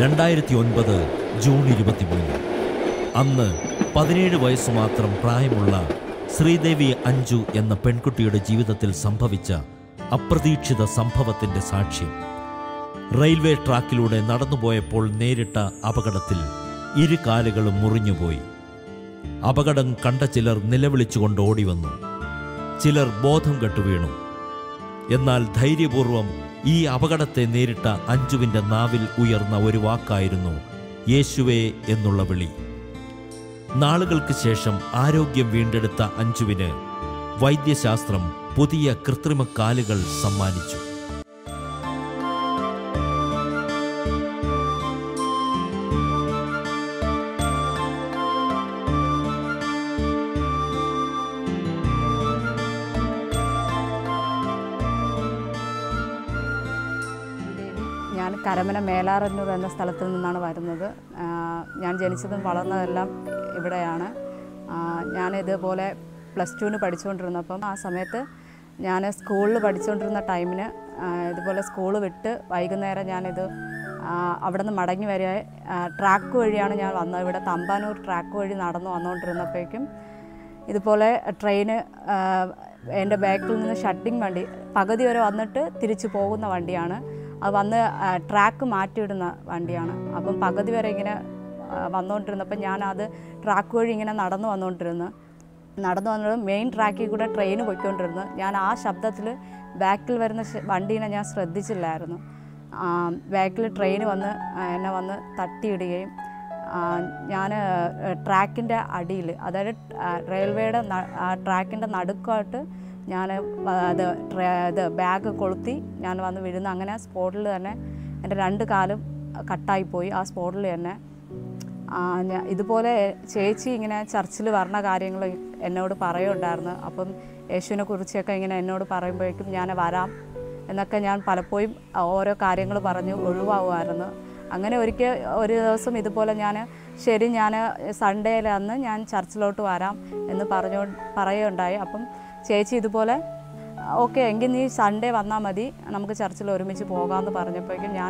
രണ്ടായിരത്തി ഒൻപത് ജൂൺ ഇരുപത്തിമൂന്ന് അന്ന് പതിനേഴ് വയസ്സ് മാത്രം പ്രായമുള്ള ശ്രീദേവി അഞ്ജു എന്ന പെൺകുട്ടിയുടെ ജീവിതത്തിൽ സംഭവിച്ച അപ്രതീക്ഷിത സംഭവത്തിന്റെ സാക്ഷ്യം റെയിൽവേ ട്രാക്കിലൂടെ നടന്നുപോയപ്പോൾ നേരിട്ട അപകടത്തിൽ ഇരു കാലുകളും മുറിഞ്ഞുപോയി അപകടം കണ്ട ചിലർ നിലവിളിച്ചുകൊണ്ട് ഓടിവന്നു ചിലർ ബോധം കെട്ടു വീണു എന്നാൽ ധൈര്യപൂർവം ഈ അപകടത്തെ നേരിട്ട അഞ്ജുവിൻ്റെ നാവിൽ ഉയർന്ന ഒരു വാക്കായിരുന്നു യേശുവേ എന്നുള്ള വിളി നാളുകൾക്ക് ശേഷം ആരോഗ്യം വീണ്ടെടുത്ത അഞ്ജുവിന് വൈദ്യശാസ്ത്രം പുതിയ കൃത്രിമ കാലുകൾ സമ്മാനിച്ചു ഞാൻ കരമന മേലാറന്നൂർ എന്ന സ്ഥലത്ത് നിന്നാണ് വരുന്നത് ആ, ഞാൻ ജനിച്ചതും വളർന്നതെല്ലാം ഇവിടെയാണ് ആ, ഞാൻ ഇതുപോലെ പ്ലസ് ടുവിന് പഠിച്ചുകൊണ്ടിരുന്നപ്പം ആ സമയത്ത് ഞാൻ സ്കൂളിൽ പഠിച്ചുകൊണ്ടിരുന്ന ടൈമിന് ആ, ഇതുപോലെ സ്കൂൾ വിട്ട് വൈകുന്നേരം ഞാനിത് ആ, അവിടെ നിന്ന് മടങ്ങി വരിക ട്രാക്ക് വഴിയാണ് ഞാൻ വന്നത് ഇവിടെ തമ്പാനൂർ ട്രാക്ക് വഴി നടന്നു വന്നുകൊണ്ടിരുന്നപ്പോഴേക്കും ഇതുപോലെ ട്രെയിന് എൻ്റെ ബാക്കിൽ നിന്ന് ഷട്ടിങ് വണ്ടി പകുതി വരെ വന്നിട്ട് തിരിച്ചു പോകുന്ന വണ്ടിയാണ് അത് വന്ന് ആ, ട്രാക്ക് മാറ്റിയിടുന്ന വണ്ടിയാണ് അപ്പം പകുതി വരെ ഇങ്ങനെ ആ, വന്നുകൊണ്ടിരുന്നപ്പം ഞാനത് ട്രാക്ക് വഴി ഇങ്ങനെ നടന്നു വന്നുകൊണ്ടിരുന്നു നടന്നു വന്നത് മെയിൻ ട്രാക്കിൽ കൂടെ ട്രെയിൻ പോയിക്കൊണ്ടിരുന്നു ഞാൻ ആ ശബ്ദത്തിൽ ബാക്കിൽ വരുന്ന ശ- വണ്ടീനെ ഞാൻ ശ്രദ്ധിച്ചില്ലായിരുന്നു ബാക്കിൽ ട്രെയിൻ വന്ന് ആ, എന്നെ വന്ന് തട്ടിയിടുകയും ഞാൻ ട്രാക്കിൻ്റെ അടിയിൽ അതായത് ആ, റെയിൽവേയുടെ ന- ആ ട്രാക്കിൻ്റെ നടുക്കായിട്ട് ഞാൻ അത് ട്ര- ഇത് ബാഗ് കൊളുത്തി ഞാൻ വന്ന് വീഴുന്നു അങ്ങനെ സ്പോട്ടിൽ തന്നെ എൻ്റെ രണ്ട് കാലും കട്ടായിപ്പോയി ആ സ്പോട്ടിൽ തന്നെ ആ, ഞാ- ഇതുപോലെ ചേച്ചി ഇങ്ങനെ ചർച്ചിൽ പറഞ്ഞ കാര്യങ്ങൾ എന്നോട് പറയുണ്ടായിരുന്നു അപ്പം യേശുവിനെ കുറിച്ചൊക്കെ ഇങ്ങനെ എന്നോട് പറയുമ്പോഴേക്കും ഞാൻ വരാം എന്നൊക്കെ ഞാൻ പലപ്പോഴും ഓരോ കാര്യങ്ങൾ പറഞ്ഞ് ഒഴിവാകുമായിരുന്നു അങ്ങനെ ഒരിക്കൽ ഒരു ദിവസം ഇതുപോലെ ഞാൻ ശരി ഞാൻ സൺഡേയിൽ അന്ന് ഞാൻ ചർച്ചിലോട്ട് വരാം എന്ന് പറഞ്ഞു പറയുകയുണ്ടായി അപ്പം ചേച്ചി ഇതുപോലെ ഓക്കെ എങ്കിൽ നീ സൺഡേ വന്നാൽ മതി നമുക്ക് ചർച്ചിൽ ഒരുമിച്ച് പോകാമെന്ന് പറഞ്ഞപ്പോഴേക്കും ഞാൻ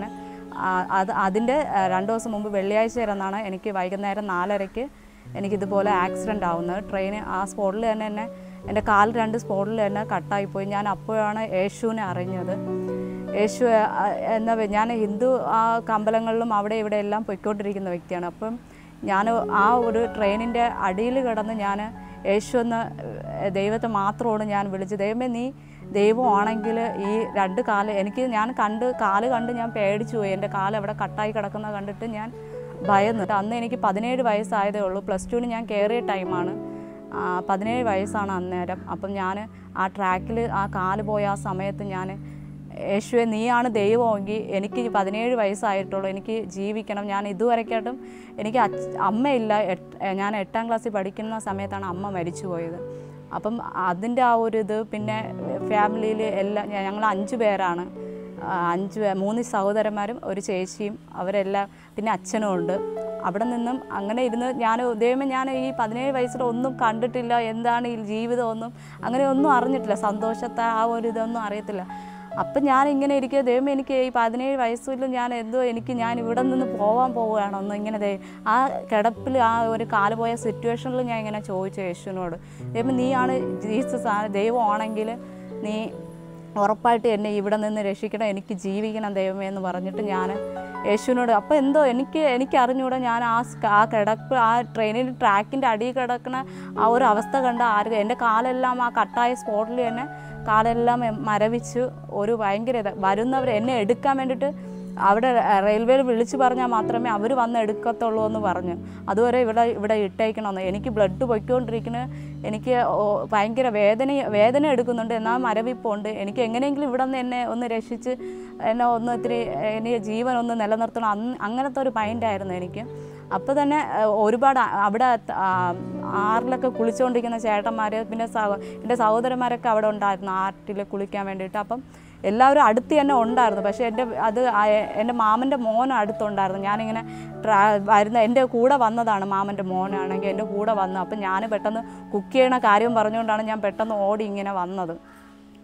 അത് അതിൻ്റെ ആ, രണ്ട് ദിവസം മുമ്പ് വെള്ളിയാഴ്ച ഇരുന്നാണ് എനിക്ക് വൈകുന്നേരം നാലരയ്ക്ക് എനിക്കിതുപോലെ ആക്സിഡൻ്റ് ആവുന്നത് ട്രെയിൻ ആ സ്പോട്ടിൽ തന്നെ എന്നെ എൻ്റെ കാൽ രണ്ട് സ്പോട്ടിൽ തന്നെ കട്ടായിപ്പോയി ഞാൻ അപ്പോഴാണ് യേശുവിനെ അറിഞ്ഞത് യേശു ആ, എന്ന വ്യ- ഞാൻ ഹിന്ദു ആ അമ്പലങ്ങളിലും അവിടെ ഇവിടെ എല്ലാം പൊയ്ക്കൊണ്ടിരിക്കുന്ന വ്യക്തിയാണ് അപ്പം ഞാൻ ആ ഒരു ട്രെയിനിൻ്റെ അടിയിൽ കിടന്ന് ഞാൻ യേശു എന്ന ഏഹ്, ദൈവത്തെ മാത്രമാണ് ഞാൻ വിളിച്ചത് ദൈവമേ നീ ദൈവമാണെങ്കിൽ ഈ രണ്ട് കാല് എനിക്ക് ഞാൻ കണ്ട് കാല് കണ്ട് ഞാൻ പേടിച്ചു പോയി എൻ്റെ കാല് അവിടെ കട്ടായി കിടക്കുന്നത് കണ്ടിട്ട് ഞാൻ ഭയന്നു അന്ന് എനിക്ക് പതിനേഴ് വയസ്സായതേ ഉള്ളൂ പ്ലസ് ടുവിന് ഞാൻ കയറിയ ടൈമാണ് ആ, പതിനേഴ് വയസ്സാണ് അന്നേരം അപ്പം ഞാൻ ആ ട്രാക്കിൽ ആ കാല് പോയ ആ സമയത്ത് ഞാൻ യേശുവെ നീയാണ് ദൈവമെങ്കിൽ എനിക്ക് പതിനേഴ് വയസ്സായിട്ടുള്ളൂ എനിക്ക് ജീവിക്കണം ഞാൻ ഇതുവരെക്കാട്ടും എനിക്ക് അച്ഛ അമ്മയില്ല എട്ട് ഞാൻ എട്ടാം ക്ലാസ്സിൽ പഠിക്കുന്ന സമയത്താണ് അമ്മ മരിച്ചു പോയത് അപ്പം അതിൻ്റെ ആ ഒരു ഇത് പിന്നെ ഫാമിലിയിൽ എല്ലാം ഞങ്ങൾ അഞ്ച് പേരാണ് ആ, അഞ്ച് പേ- മൂന്ന് സഹോദരന്മാരും ഒരു ചേച്ചിയും അവരെല്ലാം പിന്നെ അച്ഛനും ഉണ്ട് അവിടെ നിന്നും അങ്ങനെ ഇരുന്ന് ഞാൻ ദൈവമേ ഞാൻ ഈ പതിനേഴ് വയസ്സിൽ ഒന്നും കണ്ടിട്ടില്ല എന്താണ് ഈ ജീവിതം ഒന്നും അങ്ങനെ ഒന്നും അറിഞ്ഞിട്ടില്ല സന്തോഷത്തെ ആ ഒരു ഇതൊന്നും അറിയത്തില്ല അപ്പം ഞാൻ ഇങ്ങനെ ഇരിക്കുക ദൈവം എനിക്ക് ഈ പതിനേഴ് വയസ്സിൽ ഞാൻ എന്തോ എനിക്ക് ഞാൻ ഇവിടെ നിന്ന് പോകാൻ പോവുകയാണോ ഒന്ന് ഇങ്ങനെ ദൈ ആ കിടപ്പിൽ ആ ഒരു കാല് പോയ സിറ്റുവേഷനിൽ ഞാൻ ഇങ്ങനെ ചോദിച്ചു യേശുവിനോട് ദൈവം നീയാണ് ജീസസ് ആണ് ദൈവമാണെങ്കിൽ നീ ഉറപ്പായിട്ട് എന്നെ ഇവിടെ നിന്ന് രക്ഷിക്കണം എനിക്ക് ജീവിക്കണം ദൈവമേ എന്ന് പറഞ്ഞിട്ട് ഞാൻ യേശുവിനോട് അപ്പോൾ എന്തോ എനിക്ക് എനിക്ക് അറിഞ്ഞൂടെ ഞാൻ ആ സ്- ആ കിടപ്പ് ആ ട്രെയിനിൽ ട്രാക്കിൻ്റെ അടിയിൽ കിടക്കുന്ന ആ ഒരു അവസ്ഥ കണ്ട ആരും എൻ്റെ കാലെല്ലാം ആ കട്ടായ സ്പോട്ടിൽ തന്നെ കാലെല്ലാം എ- മരവിച്ച് ഒരു ഭയങ്കര ഇത് വരുന്നവർ എന്നെ എടുക്കാൻ വേണ്ടിയിട്ട് അവിടെ റെയിൽവേയിൽ വിളിച്ചു പറഞ്ഞാൽ മാത്രമേ അവർ വന്ന് എടുക്കത്തുള്ളൂ എന്ന് പറഞ്ഞു അതുവരെ ഇവിടെ ഇവിടെ ഇട്ടേക്കണമെന്ന് എനിക്ക് ബ്ലഡ് പൊയ്ക്കൊണ്ടിരിക്കുന്ന എനിക്ക് ഓ- ഭയങ്കര വേദന വേദന എടുക്കുന്നുണ്ട് എന്നാൽ മരവിപ്പുണ്ട് എനിക്ക് എങ്ങനെയെങ്കിലും ഇവിടെ നിന്ന് എന്നെ ഒന്ന് രക്ഷിച്ച് എന്നെ ഒന്ന് ഇത്തിരി എനിക്ക് ജീവൻ ഒന്ന് നിലനിർത്തണം അന്ന് അങ്ങനത്തെ ഒരു മൈൻഡായിരുന്നു എനിക്ക് അപ്പോൾ തന്നെ ഏഹ്, ഒരുപാട് അ- അവിടെ ആ, ആറിലൊക്കെ കുളിച്ചുകൊണ്ടിരിക്കുന്ന ചേട്ടന്മാർ പിന്നെ സഹ എൻ്റെ സഹോദരന്മാരൊക്കെ അവിടെ ഉണ്ടായിരുന്നു ആറ്റിൽ കുളിക്കാൻ വേണ്ടിയിട്ട് അപ്പം എല്ലാവരും അടുത്ത് തന്നെ ഉണ്ടായിരുന്നു പക്ഷേ എൻ്റെ അത് ആ- എൻ്റെ മാമൻ്റെ മോൻ അടുത്തുണ്ടായിരുന്നു ഞാനിങ്ങനെ ട്രാ വരുന്ന എൻ്റെ കൂടെ വന്നതാണ് മാമൻ്റെ മോനാണെങ്കിൽ എൻ്റെ കൂടെ വന്നു അപ്പം ഞാൻ പെട്ടെന്ന് കുക്ക് ചെയ്യണ കാര്യം പറഞ്ഞുകൊണ്ടാണ് ഞാൻ പെട്ടെന്ന് ഓടി ഇങ്ങനെ വന്നത്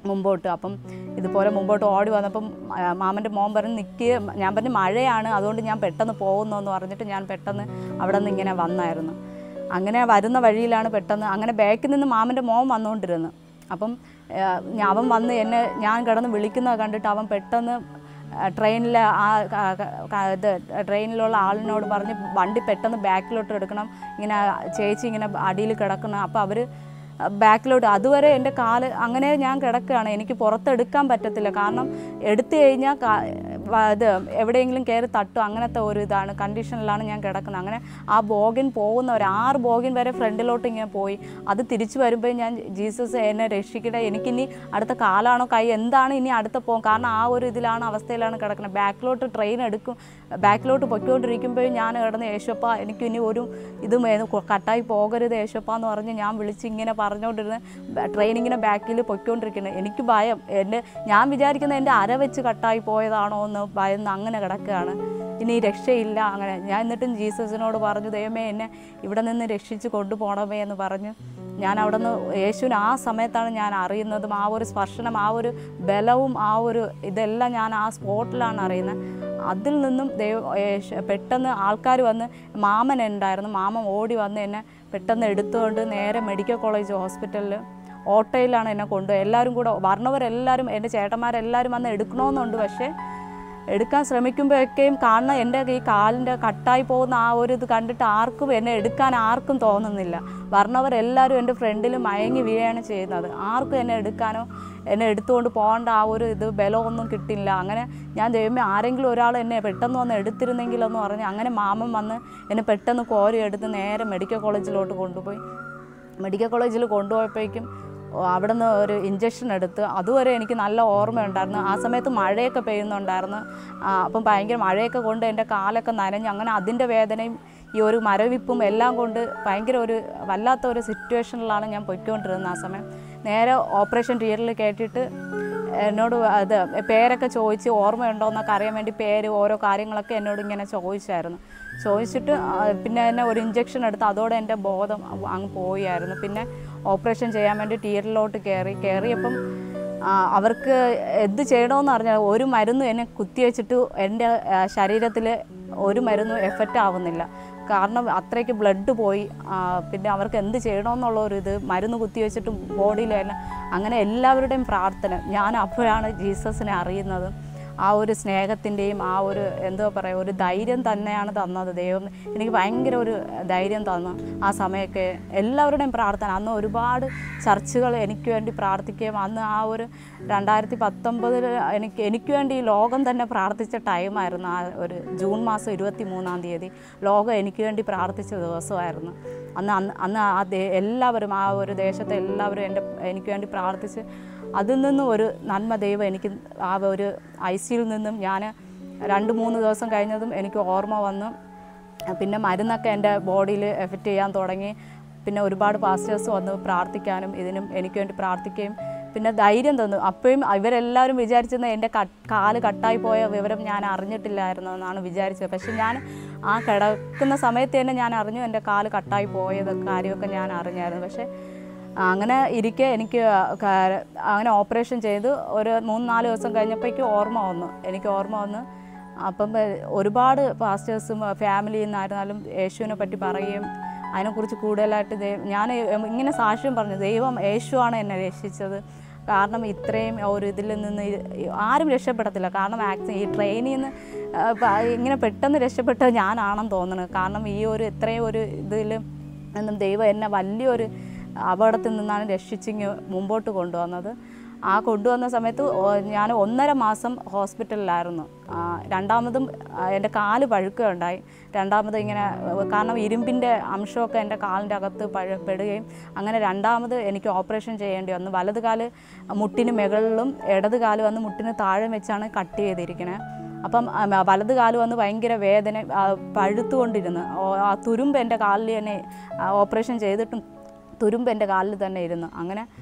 മുമ്പോട്ട് അപ്പം ഇതുപോലെ മുമ്പോട്ട് ഓടി വന്നപ്പം ആ, മാമൻ്റെ മോൻ പറഞ്ഞ് നിൽക്കുക ഞാൻ പറഞ്ഞു മഴയാണ് അതുകൊണ്ട് ഞാൻ പെട്ടെന്ന് പോകുന്നു എന്ന് പറഞ്ഞിട്ട് ഞാൻ പെട്ടെന്ന് അവിടെ നിന്ന് ഇങ്ങനെ വന്നായിരുന്നു അങ്ങനെ വരുന്ന വഴിയിലാണ് പെട്ടെന്ന് അങ്ങനെ ബാക്കിൽ നിന്ന് മാമൻ്റെ മോൻ വന്നുകൊണ്ടിരുന്നു അപ്പം ആ, ഞാൻ- അവൻ വന്ന് എന്നെ ഞാൻ കിടന്ന് വിളിക്കുന്നത് കണ്ടിട്ട് അവൻ പെട്ടെന്ന് ട്രെയിനിൽ ആ ക- ക- ക- ഇത് ട്രെയിനിലുള്ള ആളിനോട് പറഞ്ഞ് വണ്ടി പെട്ടെന്ന് ബാക്കിലോട്ട് എടുക്കണം ഇങ്ങനെ ചേച്ചി ഇങ്ങനെ അടിയിൽ കിടക്കണം അപ്പോൾ അവർ ബാക്കിലോട്ട് അതുവരെ എൻ്റെ കാല് അങ്ങനെ ഞാൻ കിടക്കുകയാണ് എനിക്ക് പുറത്തെടുക്കാൻ പറ്റത്തില്ല കാരണം എടുത്തു കഴിഞ്ഞാൽ കാ- വ- ഇത് എവിടെയെങ്കിലും കയറി തട്ടും അങ്ങനത്തെ ഒരു ഇതാണ് കണ്ടീഷനിലാണ് ഞാൻ കിടക്കുന്നത് അങ്ങനെ ആ ബോഗിൻ പോകുന്ന ഒരു ആറ് ബോഗിൻ വരെ ഫ്രണ്ടിലോട്ട് ഇങ്ങനെ പോയി അത് തിരിച്ചു വരുമ്പോൾ ഞാൻ ജീസസ് എന്നെ രക്ഷിക്കട്ടെ എനിക്കിനി അടുത്ത കാലാണോ കൈ എന്താണ് ഇനി അടുത്ത പോകും കാരണം ആ ഒരു ഇതിലാണ് അവസ്ഥയിലാണ് കിടക്കുന്നത് ബാക്കിലോട്ട് ട്രെയിൻ എടുക്കും ബാക്കിലോട്ട് പൊയ്ക്കൊണ്ടിരിക്കുമ്പോഴും ഞാൻ കിടന്ന് യേശപ്പ എനിക്ക് ഇനി ഒരു ഇതും ഏത് കൊ- കട്ടായി പോകരുത് യേശപ്പ എന്ന് പറഞ്ഞ് ഞാൻ വിളിച്ച് ഇങ്ങനെ പറഞ്ഞുകൊണ്ടിരുന്ന് ബ- ട്രെയിൻ ഇങ്ങനെ ബാക്കിൽ പൊയ്ക്കൊണ്ടിരിക്കുന്നത് എനിക്ക് ഭയം എൻ്റെ ഞാൻ വിചാരിക്കുന്നത് എൻ്റെ അര വെച്ച് കട്ടായി പോയതാണോ എന്ന് ഭയന്ന് അങ്ങനെ കിടക്കുകയാണ് ഇനി രക്ഷയില്ല അങ്ങനെ ഞാൻ എന്നിട്ടും ജീസസിനോട് പറഞ്ഞു ദൈവമേ എന്നെ ഇവിടെ നിന്ന് രക്ഷിച്ച് കൊണ്ടുപോകണമേ എന്ന് പറഞ്ഞ് ഞാൻ അവിടെ നിന്ന് യേശുവിന് ആ സമയത്താണ് ഞാൻ അറിയുന്നതും ആ ഒരു സ്പർശനം ആ ഒരു ബലവും ആ ഒരു ഇതെല്ലാം ഞാൻ ആ സ്പോട്ടിലാണ് അറിയുന്നത് അതിൽ നിന്നും ദൈവ യേശു പെട്ടെന്ന് ആൾക്കാർ വന്ന് മാമൻ ഉണ്ടായിരുന്നു മാമൻ ഓടി വന്ന് എന്നെ പെട്ടെന്ന് എടുത്തുകൊണ്ട് നേരെ മെഡിക്കൽ കോളേജ് ഹോസ്പിറ്റലിൽ ഓട്ടോയിലാണ് എന്നെ കൊണ്ടുപോയി എല്ലാവരും കൂടെ വരണവരെല്ലാവരും എൻ്റെ ചേട്ടന്മാരെല്ലാവരും വന്ന് എടുക്കണമെന്നുണ്ട് പക്ഷേ എടുക്കാൻ ശ്രമിക്കുമ്പോഴൊക്കെയും കാണുന്ന എൻ്റെ ഈ കാലിൻ്റെ കട്ടായി പോകുന്ന ആ ഒരു ഇത് കണ്ടിട്ട് ആർക്കും എന്നെ എടുക്കാൻ ആർക്കും തോന്നുന്നില്ല വരണവരെല്ലാവരും എൻ്റെ ഫ്രണ്ടിൽ മയങ്ങി വീഴുകയാണ് ചെയ്യുന്നത് ആർക്കും എന്നെ എടുക്കാനോ എന്നെ എടുത്തുകൊണ്ട് പോകേണ്ട ആ ഒരു ഇത് ബലമൊന്നും കിട്ടില്ല അങ്ങനെ ഞാൻ ദൈവമേ ആരെങ്കിലും ഒരാൾ എന്നെ പെട്ടെന്ന് വന്ന് എടുത്തിരുന്നെങ്കിലെന്ന് പറഞ്ഞ് അങ്ങനെ മാമൻ വന്ന് എന്നെ പെട്ടെന്ന് കോരി എടുത്ത് നേരെ മെഡിക്കൽ കോളേജിലോട്ട് കൊണ്ടുപോയി മെഡിക്കൽ കോളേജിൽ കൊണ്ടുപോയപ്പോഴേക്കും അവിടെ നിന്ന് ഒരു ഇഞ്ചക്ഷൻ എടുത്ത് അതുവരെ എനിക്ക് നല്ല ഓർമ്മയുണ്ടായിരുന്നു ആ സമയത്ത് മഴയൊക്കെ പെയ്യുന്നുണ്ടായിരുന്നു ആ, അപ്പം ഭയങ്കര മഴയൊക്കെ കൊണ്ട് എൻ്റെ കാലൊക്കെ നനഞ്ഞു അങ്ങനെ അതിൻ്റെ വേദനയും ഈ ഒരു മരവിപ്പും എല്ലാം കൊണ്ട് ഭയങ്കര ഒരു വല്ലാത്ത ഒരു സിറ്റുവേഷനിലാണ് ഞാൻ പൊയ്ക്കൊണ്ടിരുന്നത് ആ സമയം നേരെ ഓപ്പറേഷൻ തിയേറ്ററിൽ കേട്ടിട്ട് എന്നോട് അത് പേരൊക്കെ ചോദിച്ച് ഓർമ്മയുണ്ടോ എന്നൊക്കെ അറിയാൻ വേണ്ടി പേര് ഓരോ കാര്യങ്ങളൊക്കെ എന്നോട് ഇങ്ങനെ ചോദിച്ചായിരുന്നു ചോദിച്ചിട്ട് ആ, പിന്നെ എന്നെ ഒരു ഇഞ്ചക്ഷൻ എടുത്ത് അതോടെ എൻ്റെ ബോധം അങ്ങ് പോയായിരുന്നു പിന്നെ ഓപ്പറേഷൻ ചെയ്യാൻ വേണ്ടി തിയേറ്ററിലോട്ട് കയറി കയറിയപ്പം ആ, അവർക്ക് എന്ത് ചെയ്യണമെന്ന് അറിഞ്ഞാൽ ഒരു മരുന്നും എന്നെ കുത്തിവെച്ചിട്ട് എൻ്റെ ശരീരത്തിൽ ഒരു മരുന്നും എഫക്റ്റ് ആവുന്നില്ല കാരണം അത്രയ്ക്ക് ബ്ലഡ് പോയി ആ, പിന്നെ അവർക്ക് എന്ത് ചെയ്യണമെന്നുള്ള ഒരു ഇത് മരുന്ന് കുത്തിവെച്ചിട്ട് ബോഡിയിൽ തന്നെ അങ്ങനെ എല്ലാവരുടെയും പ്രാർത്ഥന ഞാൻ അപ്പോഴാണ് ജീസസിനെ അറിയുന്നത് ആ ഒരു സ്നേഹത്തിൻ്റെയും ആ ഒരു എന്തോ പറയുക ഒരു ധൈര്യം തന്നെയാണ് തന്നത് ദൈവം എനിക്ക് ഭയങ്കര ഒരു ധൈര്യം തന്നു ആ സമയമൊക്കെ എല്ലാവരുടെയും പ്രാർത്ഥന അന്ന് ഒരുപാട് ചർച്ചുകൾ എനിക്ക് വേണ്ടി പ്രാർത്ഥിക്കുകയും അന്ന് ആ ഒരു രണ്ടായിരത്തി പത്തൊമ്പതിൽ എനിക്ക് എനിക്ക് വേണ്ടി ഈ ലോകം തന്നെ പ്രാർത്ഥിച്ച ടൈമായിരുന്നു ആ ഒരു ജൂൺ മാസം ഇരുപത്തി മൂന്നാം തീയതി ലോകം എനിക്ക് വേണ്ടി പ്രാർത്ഥിച്ച ദിവസമായിരുന്നു അന്ന് അന്ന് അന്ന് ആ ദേ എല്ലാവരും ആ ഒരു ദേശത്തെ എല്ലാവരും എൻ്റെ എനിക്ക് വേണ്ടി പ്രാർത്ഥിച്ച് അതിൽ നിന്നും ഒരു നന്മ ദൈവം എനിക്ക് ആ ഒരു ഐ സിയിൽ നിന്നും ഞാൻ രണ്ട് മൂന്ന് ദിവസം കഴിഞ്ഞതും എനിക്ക് ഓർമ്മ വന്നു പിന്നെ മരുന്നൊക്കെ എൻ്റെ ബോഡിയിൽ എഫക്റ്റ് ചെയ്യാൻ തുടങ്ങി പിന്നെ ഒരുപാട് പാസ്റ്റേഴ്സ് വന്ന് പ്രാർത്ഥിക്കാനും ഇതിനും എനിക്ക് വേണ്ടി പ്രാർത്ഥിക്കുകയും പിന്നെ ധൈര്യം തന്നു അപ്പോഴും ഇവരെല്ലാവരും വിചാരിച്ചത് എൻ്റെ കട്ട് കാല് കട്ടായി പോയ വിവരം ഞാൻ അറിഞ്ഞിട്ടില്ലായിരുന്നു എന്നാണ് വിചാരിച്ചത് പക്ഷെ ഞാൻ ആ കിടക്കുന്ന സമയത്ത് തന്നെ ഞാൻ അറിഞ്ഞു എൻ്റെ കാല് കട്ടായി പോയത് കാര്യമൊക്കെ ഞാൻ അറിഞ്ഞായിരുന്നു പക്ഷേ അങ്ങനെ ഇരിക്കെ എനിക്ക് ക- അങ്ങനെ ഓപ്പറേഷൻ ചെയ്ത് ഒരു മൂന്ന് നാല് ദിവസം കഴിഞ്ഞപ്പോഴേക്കും ഓർമ്മ വന്നു എനിക്ക് ഓർമ്മ വന്ന് അപ്പം ഏഹ്, ഒരുപാട് പാസ്റ്റേഴ്സും ഫാമിലിയിൽ നിന്നായിരുന്നാലും യേശുവിനെ പറ്റി പറയുകയും അതിനെക്കുറിച്ച് കൂടുതലായിട്ട് ദൈവം ഞാൻ ഇങ്ങനെ സാക്ഷ്യം പറഞ്ഞു ദൈവം യേശുവാണ് എന്നെ രക്ഷിച്ചത് കാരണം ഇത്രയും ഒരു ഇതിൽ നിന്ന് ഈ- ആരും രക്ഷപ്പെടത്തില്ല കാരണം ആക്സിഡൻ ഈ ട്രെയിനിൽ നിന്ന് ആ, പ- ഇങ്ങനെ പെട്ടെന്ന് രക്ഷപ്പെട്ടത് ഞാനാണെന്ന് തോന്നുന്നു കാരണം ഈ ഒരു ഇത്രയും ഒരു ഇതിൽ നിന്നും ദൈവം എന്നെ വലിയൊരു അപകടത്തിൽ നിന്നാണ് രക്ഷിച്ചിങ്ങ് മുമ്പോട്ട് കൊണ്ടുവന്നത് ആ കൊണ്ടുവന്ന സമയത്ത് ഒ- ഞാൻ ഒന്നര മാസം ഹോസ്പിറ്റലിലായിരുന്നു ആ, രണ്ടാമതും ആ, എൻ്റെ കാല് പഴുക്കുകയുണ്ടായി രണ്ടാമത് ഇങ്ങനെ ഏഹ്, കാരണം ഇരുമ്പിൻ്റെ അംശമൊക്കെ എൻ്റെ കാലിൻ്റെ അകത്ത് പഴ പെടുകയും അങ്ങനെ രണ്ടാമത് എനിക്ക് ഓപ്പറേഷൻ ചെയ്യേണ്ടി വന്നു വലത് കാല് മുട്ടിന് മുകളിലും ഇടത് കാല് വന്ന് മുട്ടിന് താഴെ വെച്ചാണ് കട്ട് ചെയ്തിരിക്കുന്നത് അപ്പം ആ, മ- വലത് കാല് വന്ന് ഭയങ്കര വേദന ആ, പഴുത്തുകൊണ്ടിരുന്നു ഓ- ആ തുരുമ്പ് എൻ്റെ കാലിൽ തന്നെ ആ, ഓപ്പറേഷൻ ചെയ്തിട്ടും തുരുമ്പ് എൻ്റെ കാലിൽ തന്നെ ഇരുന്നു അങ്ങനെ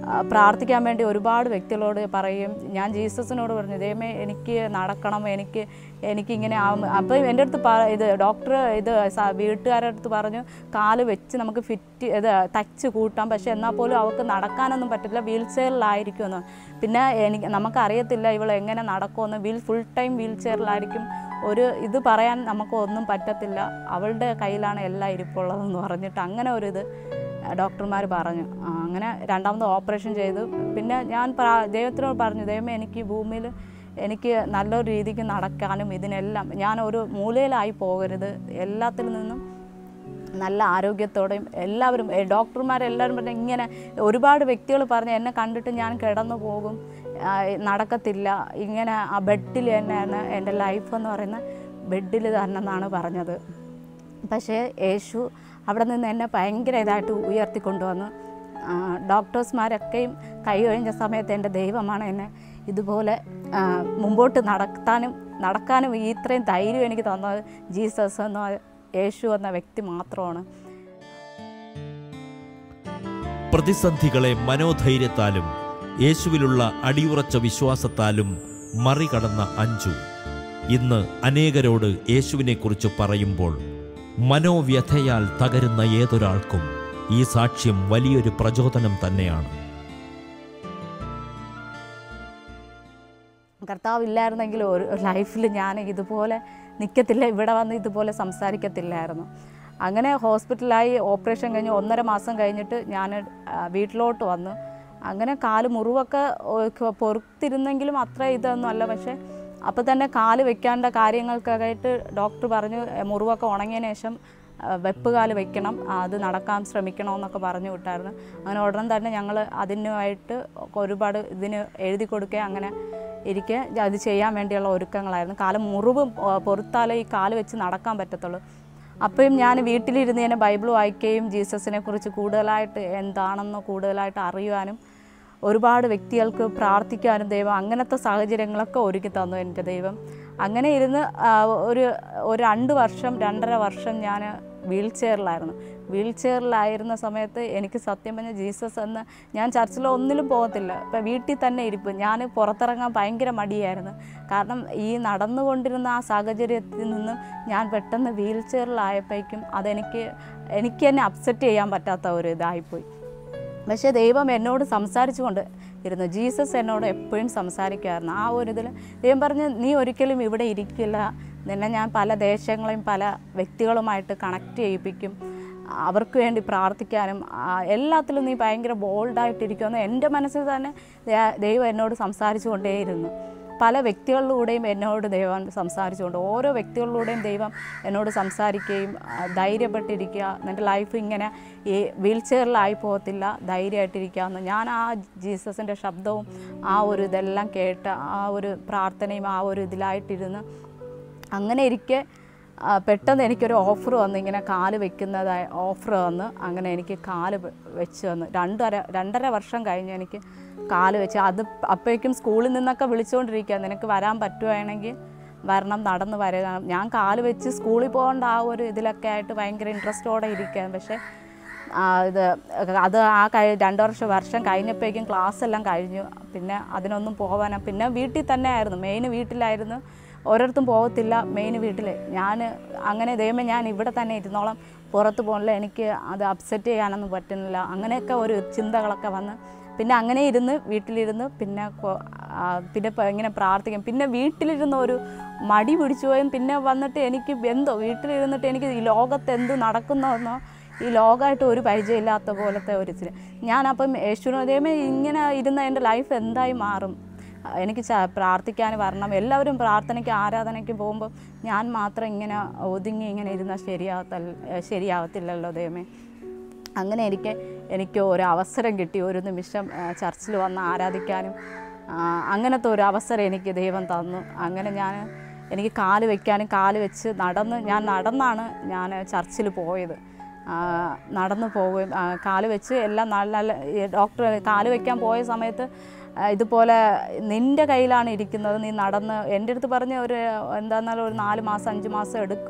ആ, പ്രാർത്ഥിക്കാൻ വേണ്ടി ഒരുപാട് വ്യക്തികളോട് പറയും ഞാൻ ജീസസിനോട് പറഞ്ഞു ദൈവമേ എനിക്ക് നടക്കണം എനിക്ക് എനിക്കിങ്ങനെ ആവും അപ്പോൾ എൻ്റെ അടുത്ത് പ ഇത് ഡോക്ടർ ഇത് സ- വീട്ടുകാരുടെ അടുത്ത് പറഞ്ഞു കാല് വെച്ച് നമുക്ക് ഫിറ്റ് ഇത് തച്ച് കൂട്ടാം പക്ഷേ എന്നാൽ പോലും അവൾക്ക് നടക്കാനൊന്നും പറ്റില്ല വീൽ ചെയറിലായിരിക്കുമെന്ന് പിന്നെ എനിക്ക് നമുക്കറിയത്തില്ല ഇവൾ എങ്ങനെ നടക്കുമെന്ന് വീൽ ഫുൾ ടൈം വീൽ ചെയറിലായിരിക്കും ഒരു ഇത് പറയാൻ നമുക്ക് ഒന്നും പറ്റത്തില്ല അവളുടെ കയ്യിലാണ് എല്ലാം ഇരിപ്പുള്ളതെന്ന് പറഞ്ഞിട്ട് അങ്ങനെ ഒരു ഇത് ഡോക്ടർമാർ പറഞ്ഞു ആ, അങ്ങനെ രണ്ടാമത് ഓപ്പറേഷൻ ചെയ്തു പിന്നെ ഞാൻ പ്രാ- ദൈവത്തിനോട് പറഞ്ഞു ദൈവമേ എനിക്ക് ഭൂമിയിൽ എനിക്ക് നല്ലൊരു രീതിക്ക് നടക്കാനും ഇതിനെല്ലാം ഞാൻ ഒരു മൂലയിലായി പോകരുത് എല്ലാത്തിൽ നിന്നും നല്ല ആരോഗ്യത്തോടെയും എല്ലാവരും ഏ, ഡോക്ടർമാരെല്ലാവരും പറഞ്ഞു ഇങ്ങനെ ഒരുപാട് വ്യക്തികൾ പറഞ്ഞു എന്നെ കണ്ടിട്ട് ഞാൻ കിടന്നു പോകും ആ, നടക്കത്തില്ല ഇങ്ങനെ ആ ബെഡിൽ തന്നെയാണ് എൻ്റെ ലൈഫ് എന്ന് പറയുന്ന ബെഡിൽ തന്നെ എന്നാണ് പറഞ്ഞത് പക്ഷേ യേശു അവിടെ നിന്ന് എന്നെ ഭയങ്കര ഇതായിട്ട് ഉയർത്തിക്കൊണ്ടുവന്നു ആ, ഡോക്ടേഴ്സ്മാരൊക്കെയും കൈ ഒഴിഞ്ഞ സമയത്ത് എൻ്റെ ദൈവമാണ് എന്നെ ഇതുപോലെ ആ, മുമ്പോട്ട് നടത്താനും നടക്കാനും ഈ ഇത്രയും ധൈര്യം എനിക്ക് തന്നത് ജീസസ് എന്ന യേശു എന്ന വ്യക്തി മാത്രമാണ് പ്രതിസന്ധികളെ മനോധൈര്യത്താലും യേശുവിലുള്ള അടിയുറച്ച വിശ്വാസത്താലും മറികടന്ന അഞ്ചു ഇന്ന് അനേകരോട് യേശുവിനെക്കുറിച്ച് പറയുമ്പോൾ മനോവ്യഥയാൽ തകരുന്ന ഏതൊരാൾക്കും ഈ സാക്ഷ്യം വലിയൊരു പ്രചോദനം തന്നെയാണ് കർത്താവ് ഇല്ലായിരുന്നെങ്കിൽ ഒരു ലൈഫിൽ ഞാൻ ഇതുപോലെ നിൽക്കത്തില്ല ഇവിടെ വന്ന് ഇതുപോലെ സംസാരിക്കത്തില്ലായിരുന്നു അങ്ങനെ ഹോസ്പിറ്റലായി ഓപ്പറേഷൻ കഴിഞ്ഞ് ഒന്നര മാസം കഴിഞ്ഞിട്ട് ഞാൻ ആ, വീട്ടിലോട്ട് വന്നു അങ്ങനെ കാല് മുറിവൊക്കെ ഒ- പൊറുത്തിരുന്നെങ്കിലും അത്ര ഇതൊന്നും അല്ല പക്ഷേ അപ്പോൾ തന്നെ കാല് വെക്കേണ്ട കാര്യങ്ങൾക്കൊക്കെ ആയിട്ട് ഡോക്ടർ പറഞ്ഞു "എ, മുറിവൊക്കെ ഉണങ്ങിയതിന് ശേഷം ആ, വെപ്പ് കാല് വെക്കണം ആ, അത് നടക്കാൻ ശ്രമിക്കണമെന്നൊക്കെ പറഞ്ഞു വിട്ടായിരുന്നു അങ്ങനെ ഉടൻ തന്നെ ഞങ്ങൾ അതിനുമായിട്ട് ഒരുപാട് ഇതിന് എഴുതി കൊടുക്കുക അങ്ങനെ ഇരിക്കെ അത് ചെയ്യാൻ വേണ്ടിയുള്ള ഒരുക്കങ്ങളായിരുന്നു കാല് മുറിവ് പൊ- പൊറുത്താലേ ഈ കാല് വെച്ച് നടക്കാൻ പറ്റത്തുള്ളൂ അപ്പോഴും ഞാൻ വീട്ടിലിരുന്ന് തന്നെ ബൈബിൾ വായിക്കുകയും ജീസസിനെ കുറിച്ച് കൂടുതലായിട്ട് എന്താണെന്ന് കൂടുതലായിട്ട് അറിയുവാനും ഒരുപാട് വ്യക്തികൾക്ക് പ്രാർത്ഥിക്കാനും ദൈവം അങ്ങനത്തെ സാഹചര്യങ്ങളൊക്കെ ഒരുക്കി തന്നു എൻ്റെ ദൈവം അങ്ങനെ ഇരുന്ന് ആ, ഒരു ഒരു രണ്ട് വർഷം രണ്ടര വർഷം ഞാൻ വീൽ ചെയറിലായിരുന്നു വീൽ ചെയറിലായിരുന്ന സമയത്ത് എനിക്ക് സത്യം പറഞ്ഞ ജീസസ് എന്ന് ഞാൻ ചർച്ചിൽ ഒന്നിലും പോകത്തില്ല ഇപ്പം വീട്ടിൽ തന്നെ ഇരിപ്പ് ഞാൻ പുറത്തിറങ്ങാൻ ഭയങ്കര മടിയായിരുന്നു കാരണം ഈ നടന്നുകൊണ്ടിരുന്ന ആ സാഹചര്യത്തിൽ നിന്ന് ഞാൻ പെട്ടെന്ന് വീൽ ചെയറിലായപ്പോഴേക്കും അതെനിക്ക് എനിക്ക് തന്നെ അപ്സെറ്റ് ചെയ്യാൻ പറ്റാത്ത ഒരു ഇതായിപ്പോയി പക്ഷേ ദൈവം എന്നോട് സംസാരിച്ചു കൊണ്ട് ഇരുന്നു ജീസസ് എന്നോട് എപ്പോഴും സംസാരിക്കുമായിരുന്നു ആ ഒരു ഇതിൽ ദൈവം പറഞ്ഞ് നീ ഒരിക്കലും ഇവിടെ ഇരിക്കില്ല നിന്നെ ഞാൻ പല ദേശങ്ങളെയും പല വ്യക്തികളുമായിട്ട് കണക്ട് ചെയ്യിപ്പിക്കും അവർക്ക് വേണ്ടി പ്രാർത്ഥിക്കാനും ആ, എല്ലാത്തിലും നീ ഭയങ്കര ബോൾഡായിട്ടിരിക്കുമെന്ന് എൻ്റെ മനസ്സിൽ തന്നെ ദൈ- ദൈവം എന്നോട് സംസാരിച്ചു കൊണ്ടേയിരുന്നു പല വ്യക്തികളിലൂടെയും എന്നോട് ദൈവം സംസാരിച്ചുകൊണ്ട് ഓരോ വ്യക്തികളിലൂടെയും ദൈവം എന്നോട് സംസാരിക്കുകയും ആ, ധൈര്യപ്പെട്ടിരിക്കുക നിൻ്റെ ലൈഫ് ഇങ്ങനെ ഈ വീൽ ചെയറിലായി പോകത്തില്ല ധൈര്യമായിട്ടിരിക്കുക എന്ന് ഞാൻ ആ ജീസസിൻ്റെ ശബ്ദവും ആ ഒരു ഇതെല്ലാം കേട്ട് ആ ഒരു പ്രാർത്ഥനയും ആ ഒരു ഇതിലായിട്ടിരുന്ന് അങ്ങനെ ഇരിക്കെ ആ, പെട്ടെന്ന് എനിക്കൊരു ഓഫർ വന്നു ഇങ്ങനെ കാല് വെക്കുന്നതായ ഓഫർ വന്ന് അങ്ങനെ എനിക്ക് കാല് വെ- വെച്ച് വന്ന് രണ്ടര രണ്ടര വർഷം കഴിഞ്ഞ് എനിക്ക് കാല് വെച്ച് അത് അപ്പോഴേക്കും സ്കൂളിൽ നിന്നൊക്കെ വിളിച്ചുകൊണ്ടിരിക്കുക നിനക്ക് വരാൻ പറ്റുവാണെങ്കിൽ വരണം നടന്ന് വരിക ഞാൻ കാല് വെച്ച് സ്കൂളിൽ പോകേണ്ട ആ ഒരു ഇതിലൊക്കെ ആയിട്ട് ഭയങ്കര ഇൻട്രസ്റ്റോടെ ഇരിക്കുകയാണ് പക്ഷേ ആ, ഇത് അത് ആ കഴി രണ്ട് വർഷം വർഷം കഴിഞ്ഞപ്പോഴേക്കും ക്ലാസ് എല്ലാം കഴിഞ്ഞു പിന്നെ അതിനൊന്നും പോകാൻ പിന്നെ വീട്ടിൽ തന്നെ ആയിരുന്നു മെയിൻ വീട്ടിലായിരുന്നു ഓരോരുത്തും പോകത്തില്ല മെയിൻ വീട്ടിൽ ഞാൻ അങ്ങനെ ദൈവമേ ഞാൻ ഇവിടെ തന്നെ ഇരുന്നോളം പുറത്ത് പോകണില്ല എനിക്ക് അത് അപ്സെറ്റ് ചെയ്യാനൊന്നും പറ്റുന്നില്ല അങ്ങനെയൊക്കെ ഒരു ചിന്തകളൊക്കെ വന്ന് പിന്നെ അങ്ങനെ ഇരുന്ന് വീട്ടിലിരുന്ന് പിന്നെ കൊ- ആ, പിന്നെ ഇപ്പം ഇങ്ങനെ പ്രാർത്ഥിക്കും പിന്നെ വീട്ടിലിരുന്ന് ഒരു മടി പിടിച്ചു പോയും പിന്നെ വന്നിട്ട് എനിക്ക് എന്തോ വീട്ടിലിരുന്നിട്ട് എനിക്ക് ഈ ലോകത്ത് എന്ത് നടക്കുന്നതെന്നോ ഈ ലോകമായിട്ട് ഒരു പരിചയമില്ലാത്ത പോലത്തെ ഒരു ഇതിൽ ഞാനപ്പം യേശുവിനോദയമേ ഇങ്ങനെ ഇരുന്ന എൻ്റെ ലൈഫ് എന്തായി മാറും എനിക്ക് ച പ്രാർത്ഥിക്കാൻ വരണം എല്ലാവരും പ്രാർത്ഥനയ്ക്ക് ആരാധനയ്ക്ക് പോകുമ്പോൾ ഞാൻ മാത്രം ഇങ്ങനെ ഒതുങ്ങി ഇങ്ങനെ ഇരുന്നാൽ ശരിയാവത്തല്ല ശരിയാവത്തില്ലല്ലോ ദൈവമേ അങ്ങനെ എനിക്ക് എനിക്ക് ഒരു അവസരം കിട്ടി ഒരു നിമിഷം ചർച്ചിൽ വന്ന് ആരാധിക്കാനും ആ, അങ്ങനത്തെ ഒരു അവസരം എനിക്ക് ദൈവം തന്നു അങ്ങനെ ഞാൻ എനിക്ക് കാല് വയ്ക്കാനും കാല് വെച്ച് നടന്ന് ഞാൻ നടന്നാണ് ഞാൻ ചർച്ചിൽ പോയത് ആ, നടന്നു പോവുകയും ആ, കാല് വെച്ച് എല്ലാം നല്ല നല്ല ഈ ഡോക്ടർ കാല് വയ്ക്കാൻ പോയ സമയത്ത് ആ, ഇതുപോലെ നിൻ്റെ കയ്യിലാണ് ഇരിക്കുന്നത് നീ നടന്ന് എൻ്റെ അടുത്ത് പറഞ്ഞ ഒരു എന്താണെന്നാലും ഒരു നാല് മാസം അഞ്ച് മാസം എടുക്കും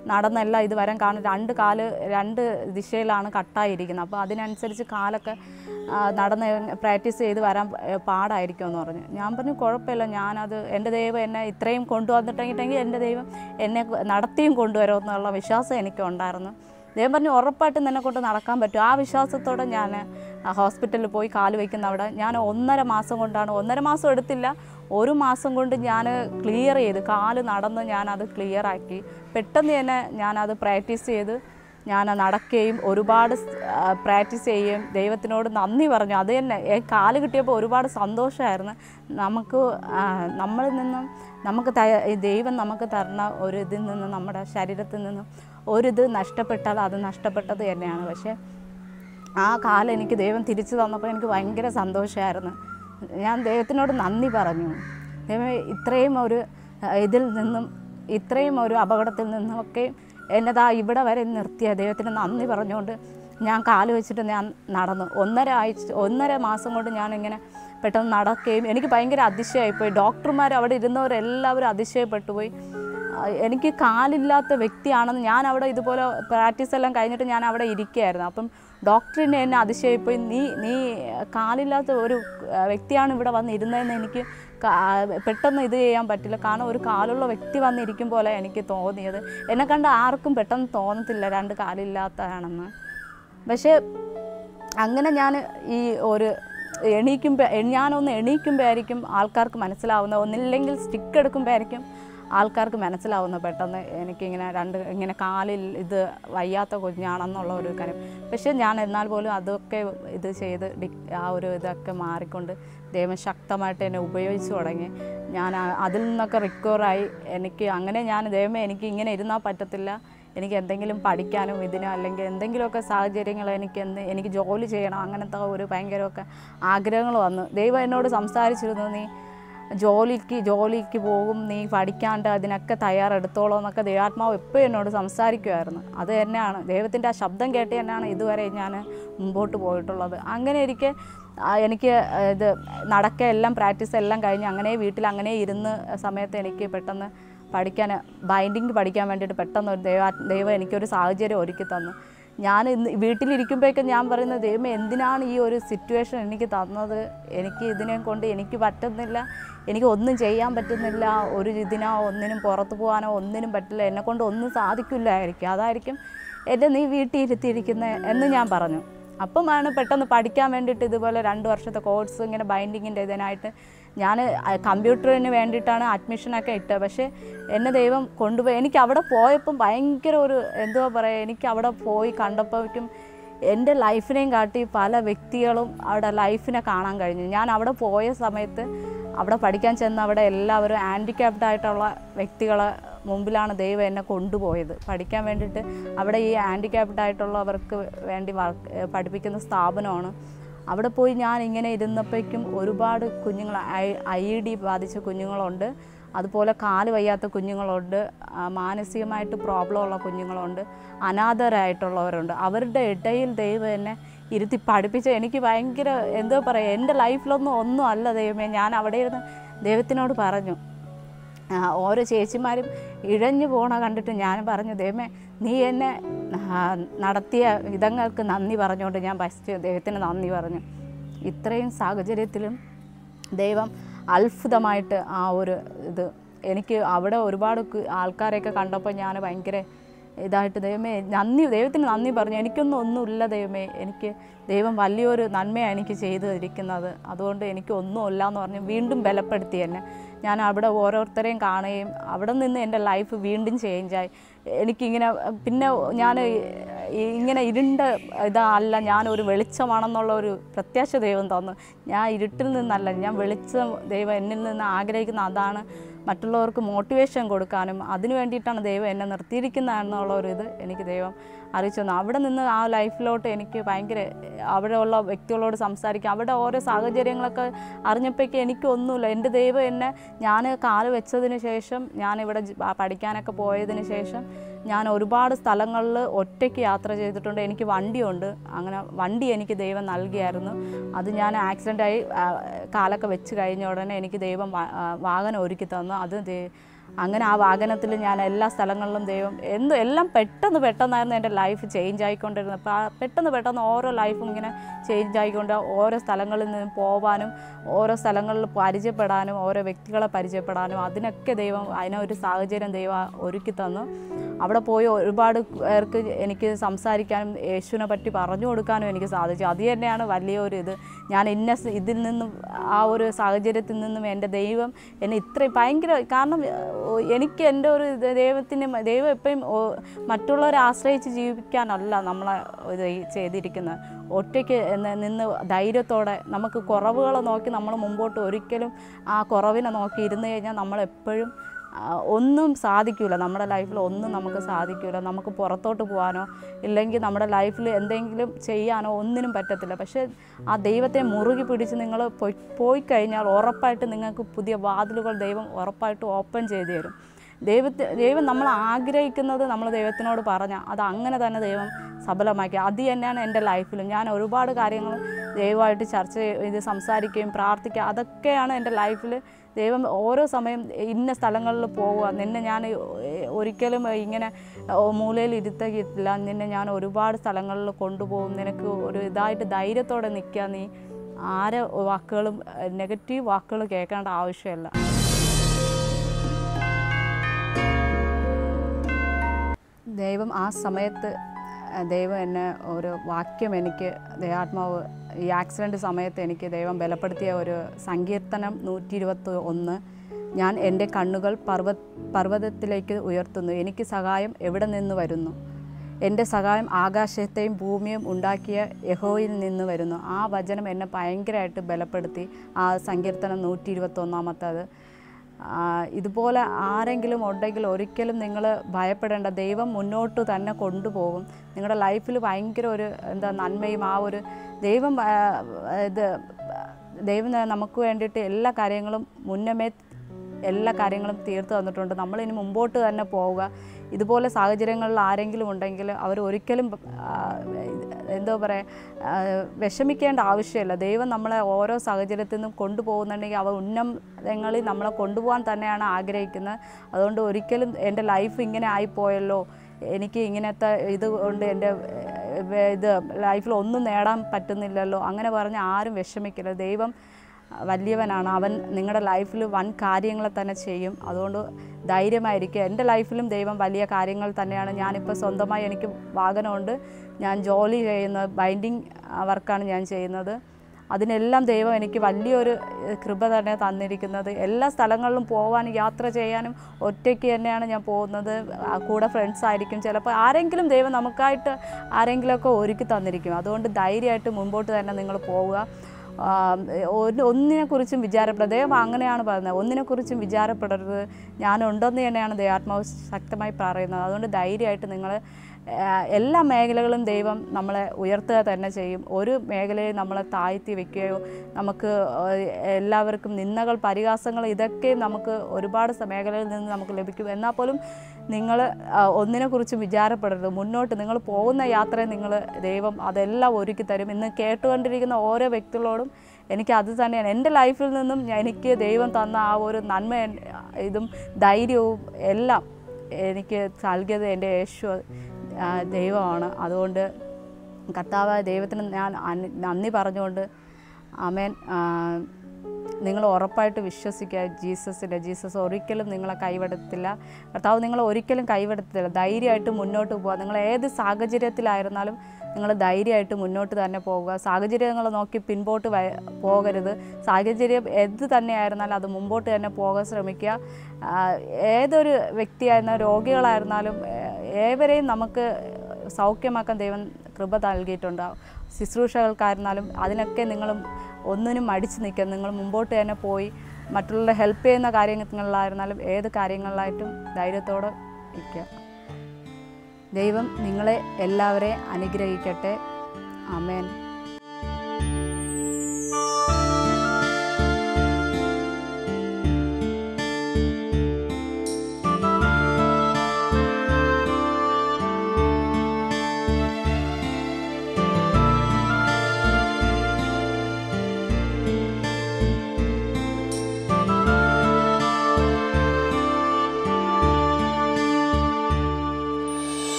നടന്നെല്ലാം ഇത് വരാൻ കാരണം രണ്ട് കാല് രണ്ട് ദിശയിലാണ് കട്ടായിരിക്കുന്നത് അപ്പോൾ അതിനനുസരിച്ച് കാലൊക്കെ ആ, നടന്ന് പ്രാക്ടീസ് ചെയ്ത് വരാൻ ഏ, പാടായിരിക്കും എന്ന് പറഞ്ഞു ഞാൻ പറഞ്ഞു കുഴപ്പമില്ല ഞാനത് എൻ്റെ ദൈവം എന്നെ ഇത്രയും കൊണ്ടുവന്നിട്ടെങ്കിൽ എൻ്റെ ദൈവം എന്നെ നടത്തിയും കൊണ്ടുവരുമെന്നുള്ള വിശ്വാസം എനിക്കുണ്ടായിരുന്നു ദൈവം പറഞ്ഞു ഉറപ്പായിട്ടും നിന്നെ കൊണ്ട് നടക്കാൻ പറ്റും ആ വിശ്വാസത്തോടെ ഞാൻ ഹോസ്പിറ്റലിൽ പോയി കാല് വയ്ക്കുന്ന അവിടെ ഞാൻ ഒന്നര മാസം കൊണ്ടാണ് ഒന്നര മാസം എടുത്തില്ല ഒരു മാസം കൊണ്ട് ഞാൻ ക്ലിയർ ചെയ്ത് കാല് നടന്ന് ഞാനത് ക്ലിയർ ആക്കി പെട്ടെന്ന് തന്നെ ഞാനത് പ്രാക്ടീസ് ചെയ്ത് ഞാൻ നടക്കുകയും ഒരുപാട് പ്രാക്ടീസ് ചെയ്യുകയും ദൈവത്തിനോട് നന്ദി പറഞ്ഞു അത് തന്നെ ഏ, കാല് കിട്ടിയപ്പോൾ ഒരുപാട് സന്തോഷമായിരുന്നു നമുക്ക് ആ, നമ്മളിൽ നിന്നും നമുക്ക് ത- ഈ ദൈവം നമുക്ക് തരുന്ന ഒരു ഇതിൽ നിന്ന് നമ്മുടെ ശരീരത്തിൽ നിന്നും ഒരിത് നഷ്ടപ്പെട്ടാൽ അത് നഷ്ടപ്പെട്ടത് തന്നെയാണ് പക്ഷേ ആ കാലം എനിക്ക് ദൈവം തിരിച്ചു തന്നപ്പോൾ എനിക്ക് ഭയങ്കര സന്തോഷമായിരുന്നു ഞാൻ ദൈവത്തിനോട് നന്ദി പറഞ്ഞു ദൈവമേ ഇത്രയും ഒരു അഹ്, ഇതിൽ നിന്നും ഇത്രയും ഒരു അപകടത്തിൽ നിന്നുമൊക്കെ എന്നതാ ഇവിടെ വരെ നിർത്തിയ ദൈവത്തിന് നന്ദി പറഞ്ഞുകൊണ്ട് ഞാൻ കാല് വെച്ചിട്ട് ഞാൻ നടന്നു ഒന്നര ആഴ്ച ഒന്നര മാസം കൊണ്ട് ഞാനിങ്ങനെ പെട്ടെന്ന് നടക്കുകയും എനിക്ക് ഭയങ്കര അതിശയമായിപ്പോയി ഡോക്ടർമാർ അവിടെ ഇരുന്നവരെല്ലാവരും അതിശയപ്പെട്ടു പോയി ആ, എനിക്ക് കാലില്ലാത്ത വ്യക്തിയാണെന്ന് ഞാൻ അവിടെ ഇതുപോലെ പ്രാക്ടീസ് എല്ലാം കഴിഞ്ഞിട്ട് ഞാൻ അവിടെ ഇരിക്കുകയായിരുന്നു അപ്പം ഡോക്ടറിനെ എന്നെ അതിശയിപ്പോയി നീ നീ കാലില്ലാത്ത ഒരു ആ, വ്യക്തിയാണ് ഇവിടെ വന്നിരുന്നതെന്ന് എനിക്ക് കാ- പെട്ടെന്ന് ഇത് ചെയ്യാൻ പറ്റില്ല കാരണം ഒരു കാലുള്ള വ്യക്തി വന്നിരിക്കും പോലെ എനിക്ക് തോന്നിയത് എന്നെ കണ്ട ആർക്കും പെട്ടെന്ന് തോന്നത്തില്ല രണ്ട് കാലില്ലാത്തതാണെന്ന് പക്ഷേ അങ്ങനെ ഞാൻ ഈ ഒരു എണീക്കുമ്പോൾ ഞാനൊന്ന് എണീക്കുമ്പോൾ ആയിരിക്കും ആൾക്കാർക്ക് മനസ്സിലാവുന്നത് ഒന്നില്ലെങ്കിൽ സ്റ്റിക്ക് എടുക്കുമ്പോൾ ആയിരിക്കും ആൾക്കാർക്ക് മനസ്സിലാവുന്ന പെട്ടെന്ന് എനിക്കിങ്ങനെ രണ്ട് ഇങ്ങനെ കാലിൽ ഇത് വയ്യാത്ത കുഞ്ഞാണെന്നുള്ള ഒരു കാര്യം പക്ഷേ ഞാൻ എന്നാൽ പോലും അതൊക്കെ ഇത് ചെയ്ത് ഡി- ആ ഒരു ഇതൊക്കെ മാറിക്കൊണ്ട് ദൈവം ശക്തമായിട്ട് എന്നെ ഉപയോഗിച്ച് തുടങ്ങി ഞാൻ ആ- അതിൽ നിന്നൊക്കെ റിക്കവറായി എനിക്ക് അങ്ങനെ ഞാൻ ദൈവമേ എനിക്ക് ഇങ്ങനെ ഇരുന്നാൽ പറ്റത്തില്ല എനിക്ക് എന്തെങ്കിലും പഠിക്കാനും ഇതിനോ അല്ലെങ്കിൽ എന്തെങ്കിലുമൊക്കെ സാഹചര്യങ്ങൾ എനിക്ക് എന്ത് എനിക്ക് ജോലി ചെയ്യണം അങ്ങനത്തെ ഒരു ഭയങ്കരമൊക്കെ ആഗ്രഹങ്ങൾ വന്നു ദൈവം എന്നോട് സംസാരിച്ചിരുന്നു നീ ജോലിക്ക് ജോലിക്ക് പോകും നീ പഠിക്കാണ്ട് അതിനൊക്കെ തയ്യാറെടുത്തോളൂ എന്നൊക്കെ ദൈവാത്മാവ് എപ്പോഴും എന്നോട് സംസാരിക്കുമായിരുന്നു അത് തന്നെയാണ് ദൈവത്തിൻ്റെ ആ ശബ്ദം കേട്ട് തന്നെയാണ് ഇതുവരെ ഞാൻ മുമ്പോട്ട് പോയിട്ടുള്ളത് അങ്ങനെ ഇരിക്കെ ആ, എനിക്ക് ഇത് നടക്കുക എല്ലാം പ്രാക്ടീസ് എല്ലാം കഴിഞ്ഞ് അങ്ങനെ വീട്ടിൽ അങ്ങനെ ഇരുന്ന് സമയത്ത് എനിക്ക് പെട്ടെന്ന് പഠിക്കാൻ ബൈൻഡിങ് പഠിക്കാൻ വേണ്ടിയിട്ട് പെട്ടെന്ന് ഒരു ദൈവ ദൈവം എനിക്കൊരു സാഹചര്യം ഒരുക്കി തന്നു ഞാൻ ഇന്ന് വീട്ടിലിരിക്കുമ്പോഴേക്കും ഞാൻ പറയുന്നത് ദൈവം എന്തിനാണ് ഈ ഒരു സിറ്റുവേഷൻ എനിക്ക് തന്നത് എനിക്ക് ഇതിനെ കൊണ്ട് എനിക്ക് പറ്റുന്നില്ല എനിക്ക് ഒന്നും ചെയ്യാൻ പറ്റുന്നില്ല ഒരു ഇതിനോ ഒന്നിനും പുറത്ത് പോകാനോ ഒന്നിനും പറ്റില്ല എന്നെ കൊണ്ട് ഒന്നും സാധിക്കില്ലായിരിക്കും അതായിരിക്കും എന്നെ നീ വീട്ടിൽ ഇരുത്തിയിരിക്കുന്നത് എന്ന് ഞാൻ പറഞ്ഞു അപ്പമാണ് പെട്ടെന്ന് പഠിക്കാൻ വേണ്ടിയിട്ട് ഇതുപോലെ രണ്ട് വർഷത്തെ കോഴ്സ് ഇങ്ങനെ ബൈൻഡിങ്ങിൻ്റെ ഇതിനായിട്ട് ഞാൻ കമ്പ്യൂട്ടറിന് വേണ്ടിയിട്ടാണ് അഡ്മിഷനൊക്കെ ഇട്ടത് പക്ഷേ എന്നെ ദൈവം കൊണ്ടുപോയി എനിക്ക് അവിടെ പോയപ്പം ഭയങ്കര ഒരു എന്തുവാ പറയുക എനിക്ക് അവിടെ പോയി കണ്ടപ്പോഴേക്കും എൻ്റെ ലൈഫിനെയും കാട്ടി പല വ്യക്തികളും അവിടെ ലൈഫിനെ കാണാൻ കഴിഞ്ഞു ഞാൻ അവിടെ പോയ സമയത്ത് അവിടെ പഠിക്കാൻ ചെന്ന അവിടെ എല്ലാവരും ഹാൻഡിക്യാപ്ഡ് ആയിട്ടുള്ള വ്യക്തികളെ മുമ്പിലാണ് ദൈവം എന്നെ കൊണ്ടുപോയത് പഠിക്കാൻ വേണ്ടിയിട്ട് അവിടെ ഈ ഹാൻഡിക്യാപ്ഡ് ആയിട്ടുള്ളവർക്ക് വേണ്ടി വർക്ക് പഠിപ്പിക്കുന്ന സ്ഥാപനമാണ് അവിടെ പോയി ഞാൻ ഇങ്ങനെ ഇരുന്നപ്പോഴേക്കും ഒരുപാട് കുഞ്ഞുങ്ങൾ ഐ ഐ ഡി ബാധിച്ച കുഞ്ഞുങ്ങളുണ്ട് അതുപോലെ കാല് വയ്യാത്ത കുഞ്ഞുങ്ങളുണ്ട് ആ, മാനസികമായിട്ട് പ്രോബ്ലം ഉള്ള കുഞ്ഞുങ്ങളുണ്ട് അനാഥരായിട്ടുള്ളവരുണ്ട് അവരുടെ ഇടയിൽ ദൈവം എന്നെ ഇരുത്തി പഠിപ്പിച്ച എനിക്ക് ഭയങ്കര എന്തോ പറയുക എൻ്റെ ലൈഫിലൊന്നും ഒന്നും അല്ല ദൈവമേ ഞാൻ അവിടെ ഇരുന്ന് ദൈവത്തിനോട് പറഞ്ഞു ആ, ഓരോ ചേച്ചിമാരും ഇഴഞ്ഞു പോണ കണ്ടിട്ട് ഞാൻ പറഞ്ഞു ദൈവമേ നീ എന്നെ ആ, നടത്തിയ വിധങ്ങൾക്ക് നന്ദി പറഞ്ഞുകൊണ്ട് ഞാൻ ഫസ്റ്റ് ദൈവത്തിന് നന്ദി പറഞ്ഞു ഇത്രയും സാഹചര്യത്തിലും ദൈവം അത്ഭുതമായിട്ട് ആ ഒരു ഇത് എനിക്ക് അവിടെ ഒരുപാട് കു- ആൾക്കാരെയൊക്കെ കണ്ടപ്പോൾ ഞാൻ ഭയങ്കര ഇതായിട്ട് ദൈവമേ നന്ദി ദൈവത്തിന് നന്ദി പറഞ്ഞു എനിക്കൊന്നും ഒന്നുമില്ല ദൈവമേ എനിക്ക് ദൈവം വലിയൊരു നന്മയാണ് എനിക്ക് ചെയ്തു ഇരിക്കുന്നത് അതുകൊണ്ട് എനിക്ക് ഒന്നുമില്ല എന്ന് പറഞ്ഞ് വീണ്ടും ബലപ്പെടുത്തി എന്നെ ഞാൻ അവിടെ ഓരോരുത്തരെയും കാണുകയും അവിടെ നിന്ന് എൻ്റെ ലൈഫ് വീണ്ടും ചേഞ്ചായി എനിക്കിങ്ങനെ പിന്നെ ഞാൻ ഇങ്ങനെ ഇരുണ്ട ഇതല്ല ഞാനൊരു വെളിച്ചമാണെന്നുള്ള ഒരു പ്രത്യാശ ദൈവം തന്നു ഞാൻ ഇരുട്ടിൽ നിന്നല്ല ഞാൻ വെളിച്ചം ദൈവം എന്നിൽ നിന്ന് ആഗ്രഹിക്കുന്ന അതാണ് മറ്റുള്ളവർക്ക് മോട്ടിവേഷൻ കൊടുക്കാനും അതിനു വേണ്ടിയിട്ടാണ് ദൈവം എന്നെ നിർത്തിയിരിക്കുന്നതെന്നുള്ള ഒരു ഇത് എനിക്ക് ദൈവം അറിയിച്ചു തന്നു അവിടെ നിന്ന് ആ ലൈഫിലോട്ട് എനിക്ക് ഭയങ്കര അവിടെയുള്ള വ്യക്തികളോട് സംസാരിക്കാം അവിടെ ഓരോ സാഹചര്യങ്ങളൊക്കെ അറിഞ്ഞപ്പോഴേക്കും എനിക്കൊന്നുമില്ല എൻ്റെ ദൈവം എന്നെ ഞാൻ കാല് വെച്ചതിന് ശേഷം ഞാൻ ഇവിടെ ജ് പഠിക്കാനൊക്കെ പോയതിന് ശേഷം ഞാൻ ഒരുപാട് സ്ഥലങ്ങളിൽ ഒറ്റയ്ക്ക് യാത്ര ചെയ്തിട്ടുണ്ട് എനിക്ക് വണ്ടിയുണ്ട് അങ്ങനെ വണ്ടി എനിക്ക് ദൈവം നൽകിയായിരുന്നു അത് ഞാൻ ആക്സിഡൻ്റായി കാലൊക്കെ വെച്ച് കഴിഞ്ഞ ഉടനെ എനിക്ക് ദൈവം വാ- ആ, വാഹനം ഒരുക്കി തന്നു അത് ദേ- അങ്ങനെ ആ വാഹനത്തിൽ ഞാൻ എല്ലാ സ്ഥലങ്ങളിലും ദൈവം എന്ത് എല്ലാം പെട്ടെന്ന് പെട്ടെന്നായിരുന്നു എൻ്റെ ലൈഫ് ചേഞ്ച് ആയിക്കൊണ്ടിരുന്നത് അപ്പോൾ ആ പെട്ടെന്ന് പെട്ടെന്ന് ഓരോ ലൈഫും ഇങ്ങനെ ചേഞ്ച് ആയിക്കൊണ്ട് ഓരോ സ്ഥലങ്ങളിൽ നിന്ന് പോകാനും ഓരോ സ്ഥലങ്ങളിൽ പരിചയപ്പെടാനും ഓരോ വ്യക്തികളെ പരിചയപ്പെടാനും അതിനൊക്കെ ദൈവം അതിനൊരു സാഹചര്യം ദൈവം ഒരുക്കി തന്നു അവിടെ പോയി ഒരുപാട് പേർക്ക് എനിക്ക് സംസാരിക്കാനും യേശുവിനെ പറ്റി പറഞ്ഞു കൊടുക്കാനും എനിക്ക് സാധിച്ചു അത് തന്നെയാണ് വലിയൊരു ഇത് ഞാൻ ഇന്ന സ് ഇതിൽ നിന്നും ആ ഒരു സാഹചര്യത്തിൽ നിന്നും എൻ്റെ ദൈവം എന്നെ ഇത്രയും ഭയങ്കര കാരണം ഓ, എനിക്ക് എൻ്റെ ഒരു ഇത് ദൈവത്തിന് ദൈവം എപ്പോഴും ഓ, മറ്റുള്ളവരെ ആശ്രയിച്ച് ജീവിക്കാനല്ല നമ്മളെ ഇത് ഈ ചെയ്തിരിക്കുന്നത് ഒറ്റയ്ക്ക് എന്ന് നിന്ന് ധൈര്യത്തോടെ നമുക്ക് കുറവുകളെ നോക്കി നമ്മൾ മുമ്പോട്ട് ഒരിക്കലും ആ കുറവിനെ നോക്കി ഇരുന്ന് കഴിഞ്ഞാൽ നമ്മളെപ്പോഴും ആ, ഒന്നും സാധിക്കില്ല നമ്മുടെ ലൈഫിൽ ഒന്നും നമുക്ക് സാധിക്കില്ല നമുക്ക് പുറത്തോട്ട് പോകാനോ ഇല്ലെങ്കിൽ നമ്മുടെ ലൈഫിൽ എന്തെങ്കിലും ചെയ്യാനോ ഒന്നിനും പറ്റത്തില്ല പക്ഷേ ആ ദൈവത്തെ മുറുകി പിടിച്ച് നിങ്ങൾ പോയി പോയി കഴിഞ്ഞാൽ ഉറപ്പായിട്ട് നിങ്ങൾക്ക് പുതിയ വാതിലുകൾ ദൈവം ഉറപ്പായിട്ട് ഓപ്പൺ ചെയ്തു തരും ദൈവത്തെ ദൈവം നമ്മൾ ആഗ്രഹിക്കുന്നത് നമ്മൾ ദൈവത്തിനോട് പറഞ്ഞാൽ അത് അങ്ങനെ തന്നെ ദൈവം സഫലമാക്കി അത് തന്നെയാണ് എൻ്റെ ലൈഫിലും ഞാൻ ഒരുപാട് കാര്യങ്ങൾ ദൈവമായിട്ട് ചർച്ച ചെയ്യ- ഇത് സംസാരിക്കുകയും പ്രാർത്ഥിക്കുക അതൊക്കെയാണ് എൻ്റെ ലൈഫിൽ ദൈവം ഓരോ സമയം ഇന്ന സ്ഥലങ്ങളിൽ പോവുക നിന്നെ ഞാൻ ഒരിക്കലും ഇങ്ങനെ മൂലയിൽ ഇരുത്തക്കില്ല നിന്നെ ഞാൻ ഒരുപാട് സ്ഥലങ്ങളിൽ കൊണ്ടുപോകും നിനക്ക് ഒരു ഇതായിട്ട് ധൈര്യത്തോടെ നിൽക്കുക നീ ആരെ വാക്കുകളും നെഗറ്റീവ് വാക്കുകൾ കേൾക്കേണ്ട ആവശ്യമില്ല ദൈവം ആ സമയത്ത് അഹ് ദൈവം എന്നെ ഒരു വാക്യം എനിക്ക് ദൈവാത്മാവ് ഈ ആക്സിഡൻറ്റ് സമയത്ത് എനിക്ക് ദൈവം ബലപ്പെടുത്തിയ ഒരു സങ്കീർത്തനം നൂറ്റി ഇരുപത്തി ഒന്ന് ഞാൻ എൻ്റെ കണ്ണുകൾ പർവ്വ പർവ്വതത്തിലേക്ക് ഉയർത്തുന്നു എനിക്ക് സഹായം എവിടെ നിന്ന് വരുന്നു എൻ്റെ സഹായം ആകാശത്തെയും ഭൂമിയും ഉണ്ടാക്കിയ യഹോയിൽ നിന്ന് വരുന്നു ആ വചനം എന്നെ ഭയങ്കരമായിട്ട് ബലപ്പെടുത്തി ആ സങ്കീർത്തനം നൂറ്റി ഇരുപത്തൊന്നാമത്തത് ആ, ഇതുപോലെ ആരെങ്കിലും ഉണ്ടെങ്കിൽ ഒരിക്കലും നിങ്ങൾ ഭയപ്പെടേണ്ട ദൈവം മുന്നോട്ട് തന്നെ കൊണ്ടുപോകും നിങ്ങളുടെ ലൈഫിൽ ഭയങ്കര ഒരു എന്താ നന്മയും ആ ഒരു ദൈവം ആ, ഇത് ദൈവം നമുക്ക് വേണ്ടിയിട്ട് എല്ലാ കാര്യങ്ങളും മുന്നമേ എല്ലാ കാര്യങ്ങളും തീർത്തു തന്നിട്ടുണ്ട് നമ്മളിനി മുമ്പോട്ട് തന്നെ പോവുക ഇതുപോലെ സാഹചര്യങ്ങളിൽ ആരെങ്കിലും ഉണ്ടെങ്കിൽ അവർ ഒരിക്കലും ആ, എന്തോ പറയുക വിഷമിക്കേണ്ട ആവശ്യമില്ല ദൈവം നമ്മളെ ഓരോ സാഹചര്യത്തിൽ നിന്നും കൊണ്ടുപോകുന്നുണ്ടെങ്കിൽ അവർ ഉന്നതങ്ങളിൽ നമ്മളെ കൊണ്ടുപോകാൻ തന്നെയാണ് ആഗ്രഹിക്കുന്നത് അതുകൊണ്ട് ഒരിക്കലും എൻ്റെ ലൈഫ് ഇങ്ങനെ ആയിപ്പോയല്ലോ എനിക്ക് ഇങ്ങനത്തെ ഇത് കൊണ്ട് എൻ്റെ ഏഹ്, ഇത് ലൈഫിൽ ഒന്നും നേടാൻ പറ്റുന്നില്ലല്ലോ അങ്ങനെ പറഞ്ഞ് ആരും വിഷമിക്കില്ല ദൈവം വലിയവനാണ് അവൻ നിങ്ങളുടെ ലൈഫിൽ വൻ കാര്യങ്ങളെ തന്നെ ചെയ്യും അതുകൊണ്ട് ധൈര്യമായിരിക്കുക എൻ്റെ ലൈഫിലും ദൈവം വലിയ കാര്യങ്ങൾ തന്നെയാണ് ഞാനിപ്പോൾ സ്വന്തമായി എനിക്ക് വാഹനമുണ്ട് ഞാൻ ജോലി ചെയ്യുന്ന ബൈൻഡിങ് വർക്കാണ് ഞാൻ ചെയ്യുന്നത് അതിനെല്ലാം ദൈവം എനിക്ക് വലിയൊരു ഏഹ്, കൃപ തന്നെ തന്നിരിക്കുന്നത് എല്ലാ സ്ഥലങ്ങളിലും പോകാനും യാത്ര ചെയ്യാനും ഒറ്റയ്ക്ക് തന്നെയാണ് ഞാൻ പോകുന്നത് ആ, കൂടെ ഫ്രണ്ട്സ് ആയിരിക്കും ചിലപ്പോൾ ആരെങ്കിലും ദൈവം നമുക്കായിട്ട് ആരെങ്കിലുമൊക്കെ ഒരുക്കി തന്നിരിക്കും അതുകൊണ്ട് ധൈര്യമായിട്ട് മുമ്പോട്ട് തന്നെ നിങ്ങൾ പോവുക ആ, ഒരു- ഒന്നിനെക്കുറിച്ചും വിചാരപ്പെടരുത് ദൈവം അങ്ങനെയാണ് പറയുന്നത് ഒന്നിനെക്കുറിച്ചും വിചാരപ്പെടരുത് ഞാനുണ്ടെന്ന് തന്നെയാണ് ദൈവാത്മാവ് ശക്തമായി പറയുന്നത് അതുകൊണ്ട് ധൈര്യമായിട്ട് നിങ്ങൾ എല്ലാ മേഖലകളും ദൈവം നമ്മളെ ഉയർത്തുക തന്നെ ചെയ്യും ഒരു മേഖലയെ നമ്മളെ താഴ്ത്തി വെക്കുകയോ നമുക്ക് ഏഹ്, എല്ലാവർക്കും നിന്ദകൾ പരിഹാസങ്ങൾ ഇതൊക്കെ നമുക്ക് ഒരുപാട് സ- മേഖലയിൽ നിന്ന് നമുക്ക് ലഭിക്കും എന്നാൽ പോലും നിങ്ങൾ ഒന്നിനെക്കുറിച്ചും വിചാരപ്പെടരുത് മുന്നോട്ട് നിങ്ങൾ പോകുന്ന യാത്രയെ നിങ്ങൾ ദൈവം അതെല്ലാം ഒരുക്കി തരും ഇന്ന് കേട്ടുകൊണ്ടിരിക്കുന്ന ഓരോ വ്യക്തികളോടും എനിക്ക് അത് തന്നെയാണ് എൻ്റെ ലൈഫിൽ നിന്നും ഞാൻ- എനിക്ക് ദൈവം തന്ന ആ ഒരു നന്മ എൻ- ഇതും ധൈര്യവും എല്ലാം എനിക്ക് നൽകിയത് എൻ്റെ യേശു ആ, ദൈവമാണ് അതുകൊണ്ട് കർത്താവായ ദൈവത്തിന് ഞാൻ അന്- നന്ദി പറഞ്ഞുകൊണ്ട് അമേൻ നിങ്ങൾ ഉറപ്പായിട്ട് വിശ്വസിക്കുക ജീസസിൻ്റെ ജീസസ് ഒരിക്കലും നിങ്ങളെ കൈവിടത്തില്ല കർത്താവ് നിങ്ങളെ ഒരിക്കലും കൈവിടത്തില്ല ധൈര്യമായിട്ട് മുന്നോട്ട് പോവുക നിങ്ങൾ ഏത് സാഹചര്യത്തിലായിരുന്നാലും നിങ്ങൾ ധൈര്യമായിട്ട് മുന്നോട്ട് തന്നെ പോവുക സാഹചര്യങ്ങൾ നോക്കി പിൻപോട്ട് വ- പോകരുത് സാഹചര്യം എന്ത് തന്നെയായിരുന്നാലും അത് മുമ്പോട്ട് തന്നെ പോകാൻ ശ്രമിക്കുക ആ, ഏതൊരു വ്യക്തിയായിരുന്നാലും രോഗികളായിരുന്നാലും ഏ- ഏവരെയും നമുക്ക് സൗഖ്യമാക്കാൻ ദൈവം കൃപ നൽകിയിട്ടുണ്ട് ശുശ്രൂഷകൾക്കായിരുന്നാലും അതിനൊക്കെ നിങ്ങൾ ഒന്നിനും മടിച്ച് നിൽക്കുക നിങ്ങൾ മുമ്പോട്ട് തന്നെ പോയി മറ്റുള്ളവരെ ഹെൽപ്പ് ചെയ്യുന്ന കാര്യങ്ങളിലായിരുന്നാലും ഏത് കാര്യങ്ങളിലായിട്ടും ധൈര്യത്തോടെ നിൽക്കുക ദൈവം നിങ്ങളെ എല്ലാവരെയും അനുഗ്രഹിക്കട്ടെ ആമേൻ